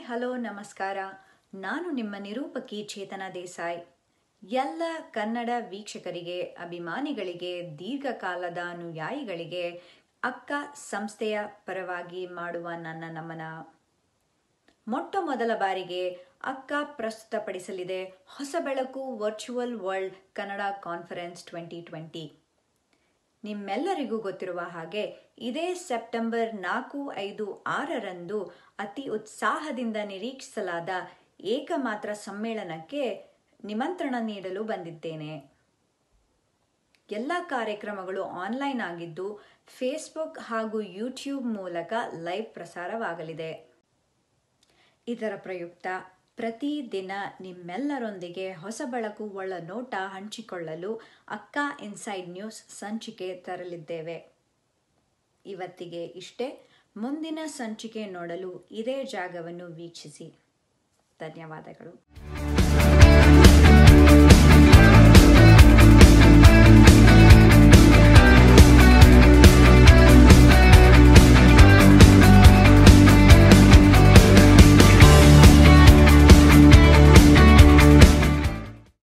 hello ನಮಸ್ಕಾರ ನಾನು ನಿಮ್ಮ ನಿರೂಪಕಿ ಚೇತನ ದೇಸಾಯಿ ಎಲ್ಲ ಕನ್ನಡ ವೀಕ್ಷಕರಿಗೆ ಅಭಿಮಾನಿಗಳಿಗೆ ದೀರ್ಘಕಾಲದ ಅನುಯಾಯಿಗಳಿಗೆ ಅಕ್ಕ ಸಂಸ್ಥೆಯ ಪರವಾಗಿ ಮಾಡುವ ನನ್ನ ನಮನ ಮೊಟ್ಟ ಮೊದಲ ಬಾರಿಗೆ ಅಕ್ಕ ಪ್ರಸ್ತುತಪಡಿಸಲಿದೆ ಹೊಸ ಬೆಳಕು virtual world Kannada conference twenty twenty ನಿಮ್ಮೆಲ್ಲರಿಗೂ ಗೊತ್ತಿರುವ ಹಾಗೆ ಇದೇ ಸೆಪ್ಟೆಂಬರ್ ನಾಲ್ಕು ಐದು ಆರರಂದು ಅತಿ ಉತ್ಸಾಹದಿಂದ ನಿರೀಕ್ಷಿಸಲಾದ ಏಕಮಾತ್ರ ಸಮ್ಮೇಳನಕ್ಕೆ ನಿಮಂತ್ರಣ ನೀಡಲು ಬಂದಿದ್ದೇನೆ ಎಲ್ಲ ಕಾರ್ಯಕ್ರಮಗಳು ಆನ್ಲೈನ್ ಆಗಿದ್ದು ಫೇಸ್ಬುಕ್ ಹಾಗೂ ಯೂಟ್ಯೂಬ್ ಮೂಲಕ ಲೈವ್ ಪ್ರಸಾರವಾಗಲಿದೆ ಇದರ ಪ್ರಯುಕ್ತ ಪ್ರತಿದಿನ ನಿಮ್ಮೆಲ್ಲರೊಂದಿಗೆ ಹೊಸ ಬೆಳಕು ಒಳ್ಳ ನೋಟ ಹಂಚಿಕೊಳ್ಳಲು ಅಕ್ಕ ಇನ್ಸೈಡ್ ನ್ಯೂಸ್ ಸಂಚಿಕೆ ತರಲಿದ್ದೇವೆ ಇವತ್ತಿಗೆ ಇಷ್ಟೇ ಮುಂದಿನ ಸಂಚಿಕೆ ನೋಡಲು ಇದೇ ಜಾಗವನ್ನು ವೀಕ್ಷಿಸಿ ಧನ್ಯವಾದಗಳು